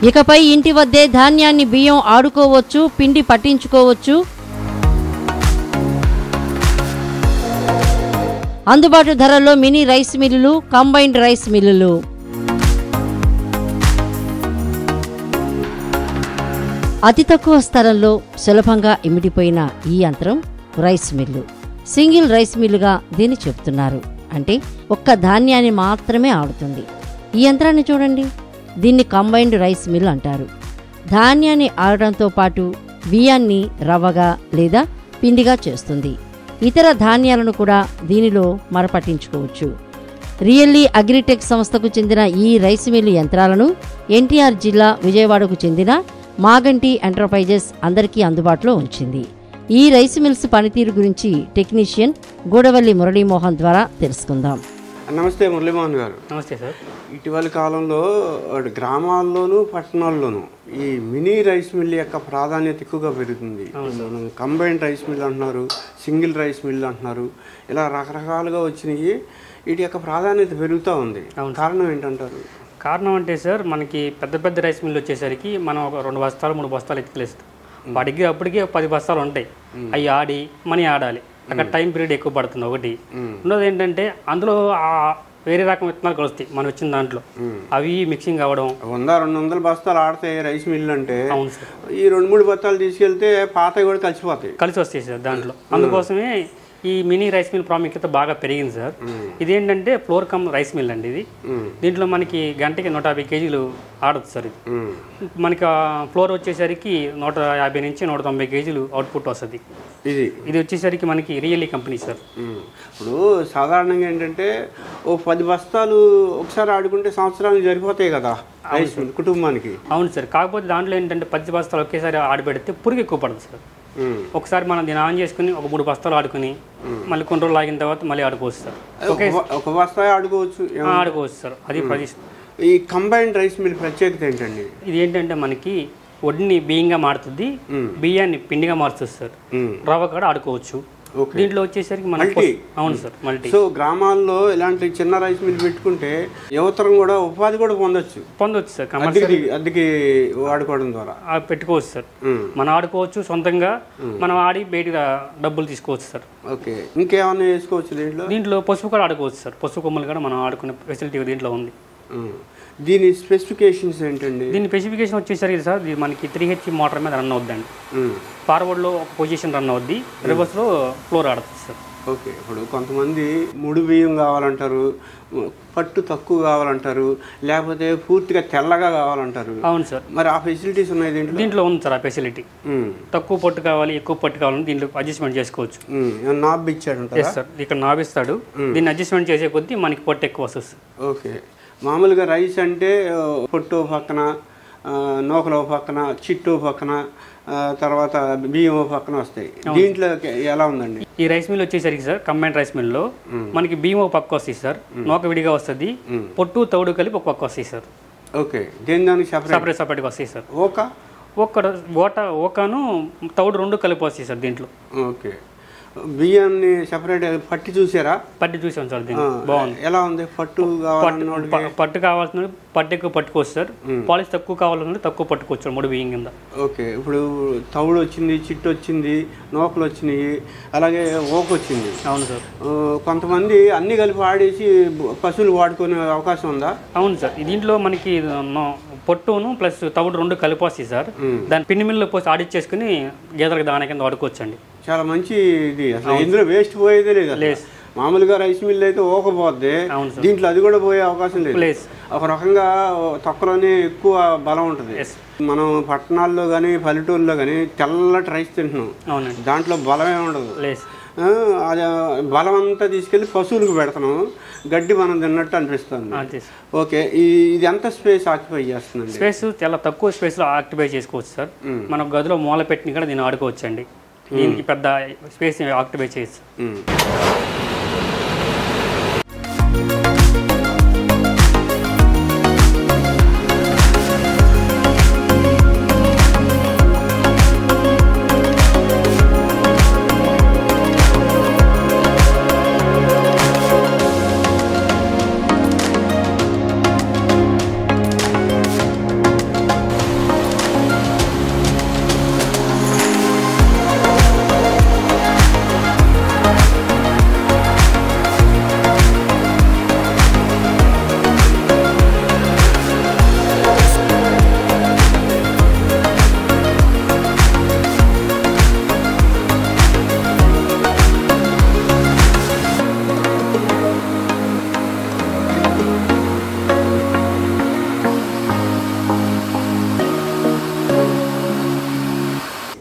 ఇకపై ఇంటి వద్దే ధాన్యాన్ని బియ్యం ఆడుకోవచ్చు పిండి పట్టించుకోవచ్చు అందుబాటు ధరల్లో మినీ రైస్ మిల్లులు కంబైన్డ్ రైస్ మిల్లులు అతి తక్కువ స్థలంలో సులభంగా ఇమిడిపోయిన ఈ యంత్రం రైస్ మిల్లు సింగిల్ రైస్ మిల్లుగా దీన్ని చెప్తున్నారు అంటే ఒక్క ధాన్యాన్ని మాత్రమే ఆడుతుంది ఈ యంత్రాన్ని చూడండి దీన్ని కంబైన్డ్ రైస్ మిల్ అంటారు ధాన్యాన్ని ఆడటంతో పాటు బియ్యాన్ని రవ్వగా లేదా పిండిగా చేస్తుంది ఇతర ధాన్యాలను కూడా దీనిలో మరపట్టించుకోవచ్చు రియల్లీ అగ్రిటెక్ సంస్థకు చెందిన ఈ రైస్ మిల్లు యంత్రాలను ఎన్టీఆర్ జిల్లా విజయవాడకు చెందిన మాగంటి ఎంటర్ప్రైజెస్ అందరికీ అందుబాటులో ఉంచింది ఈ రైస్ మిల్స్ పనితీరు గురించి టెక్నీషియన్ గూడవల్లి మురళీమోహన్ ద్వారా తెలుసుకుందాం నమస్తే మురళీమోహన్ గారు నమస్తే సార్ ఇటీవలి కాలంలో అటు గ్రామాల్లోనూ పట్టణాల్లోనూ ఈ మినీ రైస్ మిల్ యొక్క ప్రాధాన్యత ఎక్కువగా పెరుగుతుంది మనం కంబైన్డ్ రైస్ మిల్ అంటున్నారు సింగిల్ రైస్ మిల్ అంటున్నారు ఇలా రకరకాలుగా వచ్చినాయి వీటి యొక్క ప్రాధాన్యత పెరుగుతూ ఉంది కారణం ఏంటంటారు కారణం అంటే సార్ మనకి పెద్ద పెద్ద రైస్ మిల్లు వచ్చేసరికి మనం ఒక రెండు బస్తాలు మూడు బస్తాలు ఎత్తుకెళ్ళేస్తాం వాటికి అప్పటికే ఒక పది బస్తాలు ఉంటాయి అవి ఆడి మనీ ఆడాలి అక్కడ టైం పీరియడ్ ఎక్కువ పడుతుంది ఒకటి రెండోది ఏంటంటే అందులో ఆ వేరే రకం విత్తనాలు కలుస్తాయి మనం వచ్చిన దాంట్లో అవి మిక్సింగ్ అవ్వడం వంద రెండు వందల బస్తాలు ఆడతాయి రైస్ మిల్ అంటే అవును సార్ ఈ రెండు మూడు బస్తాలు తీసుకెళ్తే పాతవి కూడా కలిసిపోతాయి కలిసి వస్తాయి సార్ దాంట్లో అందుకోసమే ఈ మినీ రైస్ మిల్ ప్రాముఖ్యత బాగా పెరిగింది సార్ ఇదేంటంటే ఫ్లోర్ కమ్ రైస్ మిల్ అండి ఇది దీంట్లో మనకి గంటకి నూట యాభై కేజీలు ఆడదు సార్ ఇది ఉమ్. మనకి ఆ ఫ్లోర్ వచ్చేసరికి నూట యాభై నుంచి నూట తొంభై కేజీలు అవుట్పుట్ వస్తుంది ఇది ఇది వచ్చేసరికి మనకి రియల్లీ కంపెనీ సార్ ఉమ్. ఇప్పుడు సాధారణంగా ఏంటంటే ఓ పది బస్తాలు ఒకసారి ఆడుకుంటే సంవత్సరానికి సరిపోతాయి కదా రైస్ మిల్ కుటుంబానికి అవును సార్ కాకపోతే దాంట్లో ఏంటంటే పది బస్తాలు ఒకేసారి ఆడిపెడితే పురుగు ఎక్కువ పడుతుంది సార్ ఉమ్. ఒకసారి మనం దీన్ని ఆన్ చేసుకుని ఒక మూడు బస్తాలు ఆడుకుని మళ్ళీ కొన్ని రోజులు ఆగిన తర్వాత మళ్ళీ ఆడుకోవచ్చు సార్ ఒక బ- ఒక బస్తా ఆడుకోవచ్చు ఏం- ఆ, ఆడుకోవచ్చు సార్ అది ప్రదేశం ఈ కంబైన్డ్ రైస్ మిల్ ప్రత్యేకత ఏంటండి ఇది ఏంటంటే మనకి వడ్ని బియ్యంగా మారుతుంది బియ్యాన్ని పిండిగా మారుస్తుంది సార్ ఉమ్. రవ్వ కూడా ఆడుకోవచ్చు ఓకే. దీంట్లో వచ్చేసరికి మన మల్టీ. అవును సార్ మల్టీ సో గ్రామాల్లో ఇలాంటి చిన్న రైస్ మిల్ పెట్టుకుంటే యువతరం కూడా ఉపాధి కూడా పొందొచ్చు పొందొచ్చు సార్ కమర్షియల్ అద్దెకి అద్దెకి వాడుకోవడం ద్వారా ఆ, పెట్టుకోవచ్చు సార్ ఉమ్. మనం ఆడుకోవచ్చు సొంతంగా మనం ఆడి బయట డబ్బులు తీసుకోవచ్చు సార్ ఓకే ఇంకేమన్నా వేసుకోవచ్చు దీంట్లో దీంట్లో పసుపు కూడా ఆడుకోవచ్చు సార్ పసుపు కొమ్మలు కూడా మనం ఆడుకునే ఫెసిలిటీ దీంట్లో ఉంది ఉమ్. దీని స్పెసిఫికేషన్స్ ఏంటండి దీని స్పెసిఫికేషన్ వచ్చేసరికి సార్ ఇది మనకి త్రీ హెచ్ మోటార్ మీద రన్ అవుద్దండి ఉమ్. ఫార్వర్డ్లో ఒక పొజిషన్ రన్ అవుద్ది రివర్స్లో ఫ్లోర్ ఆడుతుంది సార్ ఓకే ఇప్పుడు కొంతమంది ముడి బియ్యం కావాలంటారు పట్టు తక్కువ కావాలంటారు లేకపోతే పూర్తిగా తెల్లగా కావాలంటారు అవును సార్ మరి ఆ ఫెసిలిటీస్ ఉన్నాయి దీంట్లో దీంట్లో ఉంది సార్ ఆ ఫెసిలిటీ ఉమ్. తక్కువ పట్టు కావాలి ఎక్కువ పట్టు కావాలని దీంట్లో అడ్జస్ట్మెంట్ చేసుకోవచ్చు ఉమ్. ఏమన్నా నాబ్ ఇచ్చాడంటారా ఎస్ సార్ ఇక్కడ నాభిస్తాడు దీన్ని అడ్జస్ట్మెంట్ చేసే కొద్దీ మనకి పట్టు ఎక్కువ వస్తుంది సార్ ఓకే మామూలుగా రైస్ అంటే ఆ, పొట్టు ఓ పక్కన ఆ, నూకలు ఓ పక్కన చిట్టు ఓ పక్కన ఆ, తర్వాత బియ్యం ఓ పక్కన వస్తాయి దీంట్లో ఎలా ఉందండి ఈ రైస్ మిల్ వచ్చేసరికి సార్ కంబైన్ రైస్ మిల్లో మనకి బియ్యం ఒక పక్క వస్తాయి సార్ నూక విడిగా వస్తుంది పొట్టు తౌడు కలిపి ఒక పక్క వస్తాయి సార్ ఓకే దేని దానికి సెపరేట్ సపరేట్ సపరేట్గా వస్తాయి సార్ ఓక ఒక్క ఓట ఓకాను తౌడు రెండు కలిపి వస్తాయి సార్ దీంట్లో ఓకే బియ్యాన్ని సెపరేట్ పట్టి చూసారా పట్టు చూసాం సార్ ఆ, దీన్ని బాగుంది ఎలా ఉంది పట్టు కావాలన్న వాళ్ళకి ప- పట్టు కావాల్సిన పట్టు ఎక్కువ పట్టుకోవచ్చు సార్ పాలిష్ తక్కువ కావాలన్నా తక్కువ పట్టుకోవచ్చు సార్ మూడు బియ్యం కింద ఓకే ఇప్పుడు తవుడు వచ్చింది చిట్టు వచ్చింది నూకలు వచ్చినాయి అలాగే ఓక వచ్చింది అవును సార్ ఆ, కొంతమంది అన్ని కలిపి ఆడేసి బ- పశువులు వాడుకునే అవకాశం ఉందా అవును సార్ దీంట్లో మనకి నో- పొట్టును ప్లస్ తవుడు రెండు కలిపి వస్తాయి సార్ దాని పిండి మిల్లు పోసి ఆడిచ్చేసుకుని గేదెలకు దాని కింద వాడుకోవచ్చండి చాలా మంచి ఇది అసలు ఇందులో వేస్ట్ పోయేదే లేదు అసలు. లేదు. మామూలుగా రైస్ మిల్ అయితే ఓకపోద్ది అవును సార్. దీంట్లో అది కూడా పోయే అవకాశం లేదు ప్లేస్ ఒక రకంగా తొక్కలోనే ఎక్కువ బలం ఉంటుంది ఎస్ మనం పట్టణాల్లో కానీ పల్లెటూరులో కానీ తెల్లటి రైస్ తింటున్నాం అవునండి దాంట్లో బలమే ఉండదు లేస్ ఆ, అది బలం అంతా తీసుకెళ్ళి పశువులకు పెడతాం గడ్డి మనం తిన్నట్టు అనిపిస్తుంది అంతే సార్ ఓకే ఈ ఇది ఎంత స్పేస్ ఆక్యుపై చేస్తుందండి స్పేస్ చాలా తక్కువ స్పేస్లో ఆక్టిఫై చేసుకోవచ్చు సార్ మన గదిలో మూల పెట్టిన కూడా దీన్ని ఆడుకోవచ్చు అండి దీనికి పెద్ద స్పేస్ ఆక్టిఫై చేయొచ్చు ఉమ్.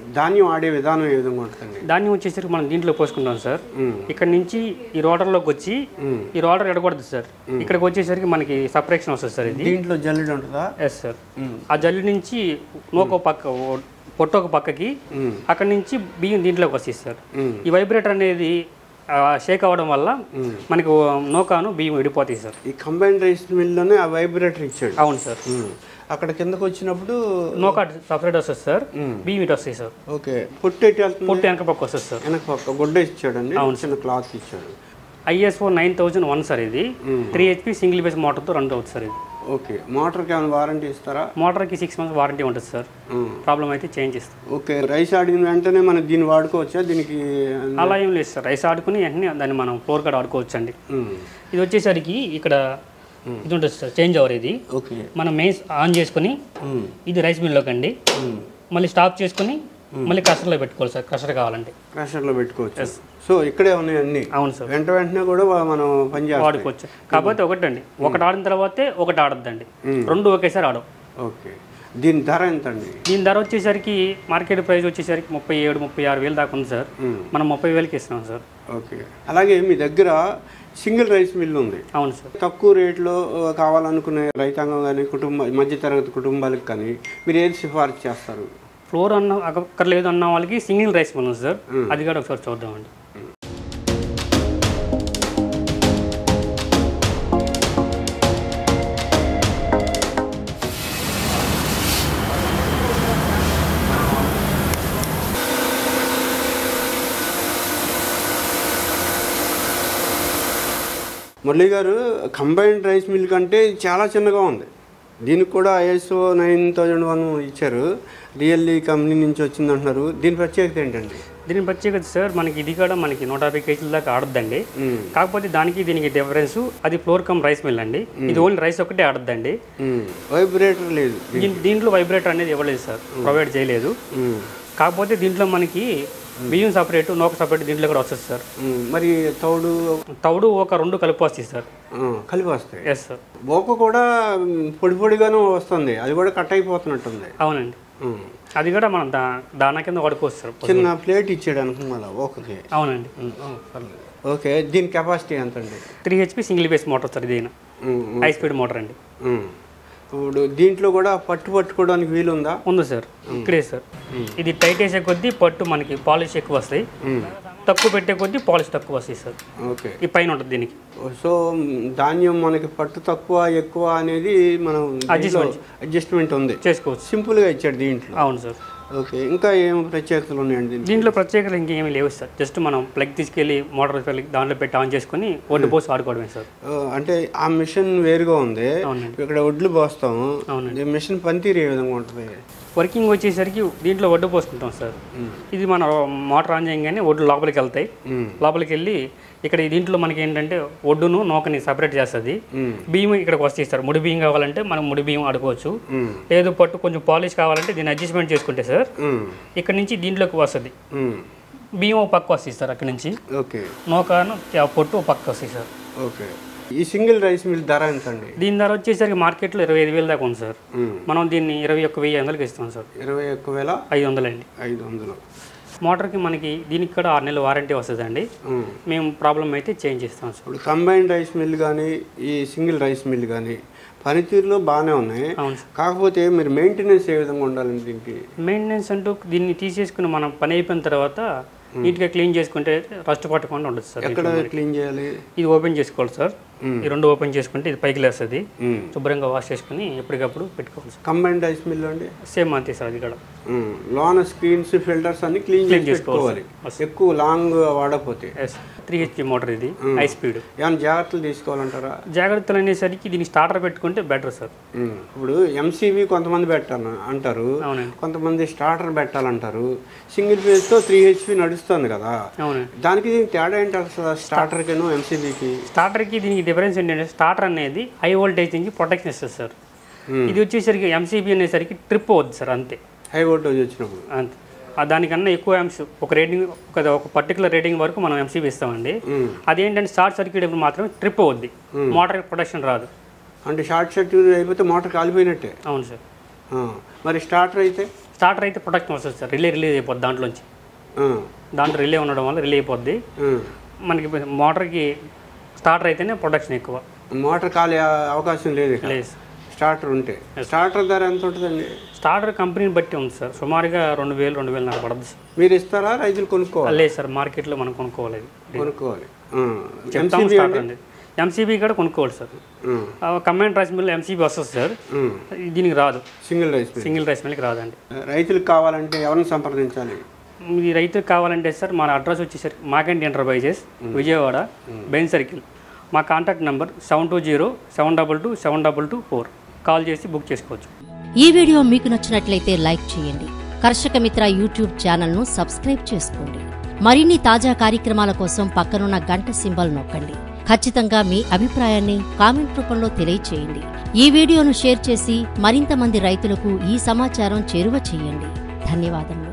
ధాన్యం ఆడే విధానం ఏ విధంగా ఉంటుందండి ధాన్యం వచ్చేసరికి మనం దీంట్లో పోసుకుంటాం సార్ మ్మ్. ఇక్కడ నుంచి ఈ రోటర్లోకి వచ్చి మ్మ్. ఈ రోటర్ ఎడకూడదు సార్ ఇక్కడికి వచ్చేసరికి మనకి సపరేషన్ వస్తుంది సార్ ఇది దీంట్లో జల్లెడ ఉంటుందా ఎస్ సార్ ఆ జల్లి నుంచి నూక పక్క ఓ- పొట్ట ఒక పక్కకి మ్మ్. అక్కడ నుంచి బియ్యం దీంట్లోకి వస్తాయి సార్ మ్మ్. ఈ వైబ్రేటర్ అనేది షేక్ అవ్వడం వల్ల మనకు నూకాను బియ్యం విడిపోతాయి సార్ ఈ కంబైన్ రైస్ మిల్లోనే ఆ వైబ్రేటర్ ఇచ్చాడు అవును సార్ ఉమ్. అక్కడ కిందకు వచ్చినప్పుడు నూక సపరేట్ వస్తుంది సార్ బియ్యం ఇటు వస్తాయి సార్ ఓకే పొట్టు ఎట్టి వెళ్తుంది పొట్టు వెనక పక్క వస్తుంది సార్ వెనక పక్క గుడ్డ ఇచ్చాడండి చిన్న క్లాత్ ఇచ్చాడు ISO nine thousand one sir ఇది త్రీ హెచ్పి సింగిల్ బేస్ మోటార్తో రన్ అవుతుంది సార్ ఇది ఓకే మోటార్కి ఏమైనా వారంటీ ఇస్తారా మోటార్కి సిక్స్ మంత్స్ వారంటీ ఉంటుంది సార్ ఉమ్. ప్రాబ్లం అయితే చేంజ్ చేస్తాం ఓకే రైస్ ఆడిన వెంటనే మనం దీన్ని వాడుకోవచ్చా దీనికి అలా ఏం లేదు సార్ రైస్ ఆడుకుని వెంటనే దాన్ని మనం ఫ్లోర్ కార్డ్ ఆడుకోవచ్చు అండి ఉమ్. ఇది వచ్చేసరికి ఇక్కడ ఇది ఉంటుంది సార్ చేంజ్ ఓవర్ ఇది ఓకే మనం మెయిన్స్ ఆన్ చేసుకుని ఉమ్. ఇది రైస్ మిల్లోకి అండి ఉమ్. మళ్ళీ స్టాప్ చేసుకుని మళ్ళీ క్రషర్లో పెట్టుకోవాలి సార్ క్రషర్ కావాలంటే క్రషర్లో పెట్టుకోవచ్చు సో ఇక్కడే ఉన్నాయి అన్ని అవును సార్ వెంట వెంటనే కూడా వా- మనం పని చేస్తాం వాడుకోవచ్చు కాకపోతే ఒకటండి ఒకటి ఆడిన తర్వాతే ఒకటి ఆడద్దండి రెండు ఒకేసారి ఆడవు ఓకే దీని ధర ఎంత అండి దీని ధర వచ్చేసరికి మార్కెట్ ప్రైస్ వచ్చేసరికి ముప్పై ఏడు ముప్పై ఆరు వేలు దాకా ఉంది సార్ మనం ముప్పై వేలకి ఇస్తున్నాం సార్ ఓకే అలాగే మీ దగ్గర సింగిల్ రైస్ మిల్ ఉంది అవును సార్ తక్కువ రేట్లో ఆ, కావాలనుకునే రైతాంగం కానీ కుటుంబ మధ్యతరగతి కుటుంబాలకు కానీ మీరు ఏది సిఫారసు చేస్తారు ఫ్లోర్ అన్న అక్కర్లేదు అన్న వాళ్ళకి సింగిల్ రైస్ మిల్ ఉంది సార్ అది కూడా ఒకసారి చూద్దామండి మురళి గారు కంబైన్డ్ రైస్ మిల్ కంటే చాలా చిన్నగా ఉంది దీనికి కూడా ఐఎస్ఓ నైన్ థౌజండ్ వన్ ఇచ్చారు రియల్లీ కంపెనీ నుంచి వచ్చింది అంటున్నారు దీని ప్రత్యేకత ఏంటండి దీని ప్రత్యేకత సార్ మనకి ఇది కూడా మనకి నూట యాభై కేజీల దాకా ఆడద్దండి మ్మ్. కాకపోతే దానికి దీనికి డిఫరెన్స్ అది ఫ్లోర్ కమ్ రైస్ మిల్ అండి ఇది ఓన్లీ రైస్ ఒకటే ఆడద్దండి మ్మ్. వైబ్రేటర్ లేదు దీన్- దీంట్లో వైబ్రేటర్ అనేది ఇవ్వలేదు సార్ ప్రొవైడ్ చేయలేదు మ్మ్. కాకపోతే దీంట్లో మనకి బియ్యం సపరేట్ నూక సపరేట్ దీంట్లో కూడా వస్తుంది సార్ మ్మ్. మరి తౌడు తౌడు ఒక రెండు కలిపి వస్తాయి సార్ ఆ, కలిపి వస్తాయి ఎస్ సార్ బోక కూడా మ్, పొడి పొడిగానే వస్తుంది అది కూడా కట్ అయిపోతున్నట్టుంది అవునండి మ్మ్. అది కూడా మనం దా దానా కింద వాడుకోవచ్చు సార్ చిన్న ప్లేట్ ఇచ్చాడు అనుకున్నా ఓకే అవునండి ఓకే దీని కెపాసిటీ ఎంత అండి three HP single base motor sir ఇదైనా మ్మ్. హై స్పీడ్ మోటార్ అండి మ్మ్. ఇప్పుడు దీంట్లో కూడా పట్టు పట్టుకోవడానికి వీలుందా ఉంది సార్ ఇక్కడే సార్ ఇది టైట్ వేసే కొద్దీ పట్టు మనకి పాలిష్ ఎక్కువ వస్తాయి మ్మ్. తక్కువ పెట్టే కొద్దీ పాలిష్ తక్కువ వస్తాయి సార్ ఓకే ఈ పైన ఉంటుంది దీనికి సో మ్, ధాన్యం మనకి పట్టు తక్కువ ఎక్కువ అనేది మనం అడ్జస్ట్మెంట్ ఉంది చేసుకోవచ్చు సింపుల్గా ఇచ్చాడు దీంట్లో అవును సార్ ఓకే ఇంకా ఏం ప్రత్యేకతలు ఉన్నాయండి దీనికి దీంట్లో ప్రత్యేకత ఇంకేమీ లేవు సార్ జస్ట్ మనం ప్లగ్ తీసుకెళ్ళి మోటార్ వెళ్ళి దాంట్లో పెట్టి ఆన్ చేసుకొని ఒడ్డు పోసి ఆడుకోవడమే సార్ ఆ, అంటే ఆ మిషన్ వేరుగా ఉంది అవునండి ఇక్కడ వడ్లు పోస్తాము అవునండి ఈ మిషన్ పనితీరు ఏ విధంగా ఉంటుంది వర్కింగ్ వచ్చేసరికి దీంట్లో ఒడ్డు పోసుకుంటాం సార్ ఇది మన మోటార్ ఆన్ చేయగానే ఒడ్డు లోపలికి వెళ్తాయి మ్మ్. లోపలికి వెళ్ళి ఇక్కడ ఈ దీంట్లో మనకి ఏంటంటే ఒడ్డును నూకని సపరేట్ చేస్తుంది మ్మ్. బియ్యం ఇక్కడికి వస్తాయి సార్ ముడి బియ్యం కావాలంటే మనం ముడి బియ్యం ఆడుకోవచ్చు మ్మ్. లేదు పట్టు కొంచెం పాలిష్ కావాలంటే దీన్ని అడ్జస్ట్మెంట్ చేసుకుంటే సార్ మ్మ్. ఇక్కడ నుంచి దీంట్లోకి వస్తుంది మ్మ్. బియ్యం ఒక పక్క వస్తాయి సార్ అక్కడ నుంచి ఓకే నూకను ఆ పొట్టు ఒక పక్క వస్తాయి సార్ ఓకే ఈ సింగిల్ రైస్ మిల్ ధర ఎంత అండి దీని ధర వచ్చేసరికి మార్కెట్లో ఇరవై ఐదు వేలు దాకా ఉంది సార్ మ్మ్. మనం దీన్ని ఇరవై ఒక్క వెయ్యి వందలకి ఇస్తాం సార్ ఇరవై ఒక్క వేల ఐదు వందలండి ఐదు వందలు మోటార్కి మనకి దీనికి కూడా ఆరు నెలలు వారంటీ వస్తుందండి మ్మ్. మేము ప్రాబ్లం అయితే చేంజ్ చేస్తాం సార్ ఇప్పుడు కంబైన్డ్ రైస్ మిల్ కానీ ఈ సింగిల్ రైస్ మిల్ కానీ పనితీరులో బాగానే ఉన్నాయి అవును సార్ కాకపోతే మీరు మెయింటెనెన్స్ ఏ విధంగా ఉండాలండి దీనికి మెయింటెనెన్స్ అంటూ దీన్ని తీసేసుకుని మనం పని అయిపోయిన తర్వాత నీట్గా క్లీన్ చేసుకుంటే రస్ట్ పట్టకుండా ఉండదు సార్ ఎక్కడ క్లీన్ చేయాలి ఇది ఓపెన్ చేసుకోవాలి సార్ ఈ రెండు ఓపెన్ చేసుకుంటే ఇది పైకి లేస్తుంది మ్మ్. శుభ్రంగా వాష్ చేసుకుని ఎప్పటికప్పుడు పెట్టుకోవాలి సార్ కంబైన్డ్ రైస్ మిల్ అండి సేమ్ అంతే సార్ అది కూడా మ్మ్. లోన స్క్రీన్స్ ఫిల్టర్స్ అన్ని క్లీన్ Clean చేసి పెట్టుకోవాలి ఎక్కువ లాంగ్ వాడకపోతే ఎస్ త్రీ హెచ్పి మోటార్ ఇది హై స్పీడ్ ఏమైనా జాగ్రత్తలు తీసుకోవాలంటారా జాగ్రత్తలు అనేసరికి దీనికి స్టార్టర్ పెట్టుకుంటే బెటర్ సార్ మ్మ్. ఇప్పుడు ఎంసీబీ కొంతమంది పెట్టాను అంటారు అవునండి కొంతమంది స్టార్టర్ పెట్టాలంటారు సింగిల్ ఫేజ్తో త్రీ హెచ్పి నడుస్తుంది కదా అవునండి దానికి దీనికి తేడా ఏంటి అసలు స్టార్టర్కిను ఎంసీబీకి స్టార్టర్కి దీనికి డిఫరెన్స్ ఏంటంటే స్టార్టర్ అనేది హై వోల్టేజ్ నుంచి ప్రొటెక్షన్ ఇస్తుంది సార్ Hmm. ఇది వచ్చేసరికి ఎంసీబీ అనేసరికి ట్రిప్ అవుద్ది సార్ అంతే హై వోల్టేజ్ వచ్చినప్పుడు అంతే ఆ దానికన్నా ఎక్కువ ఎంస్ ఒక రేటింగ్ ఒక ఒక పర్టికులర్ రేటింగ్ వరకు మనం ఎంసీబీ ఇస్తామండి మ్మ్. అదేంటంటే షార్ట్ సర్క్యూట్ అప్పుడు మాత్రమే ట్రిప్ అవుద్ది మోటార్ ప్రొటెక్షన్ రాదు అంటే షార్ట్ సర్క్యూట్ అయిపోతే మోటార్ కాలిపోయినట్టే అవును సార్ ఆ. మరి స్టార్టర్ అయితే స్టార్టర్ అయితే ప్రొటెక్షన్ వస్తుంది సార్ రిలే రిలీజ్ అయిపోద్ది దాంట్లోంచి ఆ, దాంట్లో రిలే ఉండడం వల్ల రిలే అయిపోద్ది ఆ. మనకి మోటార్కి స్టార్టర్ అయితేనే ప్రొటెక్షన్ ఎక్కువ మోటార్ కాలే అవకాశం లేదు ఇక. లేదు స్టార్టర్ ఉంటే స్టార్టర్ ధర ఎంత ఉంటుందండి స్టార్టర్ కంపెనీని బట్టి ఉంది సార్ సుమారుగా రెండు వేలు రెండు వేలు నాకు పడుతుంది సార్ మీరు ఇస్తారా రైతులు కొనుక్కోవాలి లేదు సార్ మార్కెట్లో మనం కొనుక్కోవాలి ఇది. కొనుక్కోవాలి చెప్తాము స్టార్టర్ అండి ఎంసీబీ కూడా కొనుక్కోవాలి sir command rice mill MCB వస్తుంది సార్ దీనికి రాదు single rice mill single rice మిల్కి రాదండి రైతులకు కావాలంటే ఎవరిని సంప్రదించాలి ఈ రైతుకు కావాలంటే సార్ మన అడ్రస్ వచ్చేసరికి Makanti enterprises Vijayawada Benz circle మా contact number seven two zero seven double two seven double two four call చేసి బుక్ చేసుకోవచ్చు ఈ వీడియో మీకు నచ్చినట్లయితే లైక్ చేయండి కర్షక మిత్ర యూట్యూబ్ ఛానల్ను సబ్స్క్రైబ్ చేసుకోండి మరిన్ని తాజా కార్యక్రమాల కోసం పక్కనున్న గంట సింబల్ నొక్కండి ఖచ్చితంగా మీ అభిప్రాయాన్ని కామెంట్ రూపంలో తెలియచేయండి ఈ వీడియోను షేర్ చేసి మరింత మంది రైతులకు ఈ సమాచారం చేరువ చేయండి ధన్యవాదములు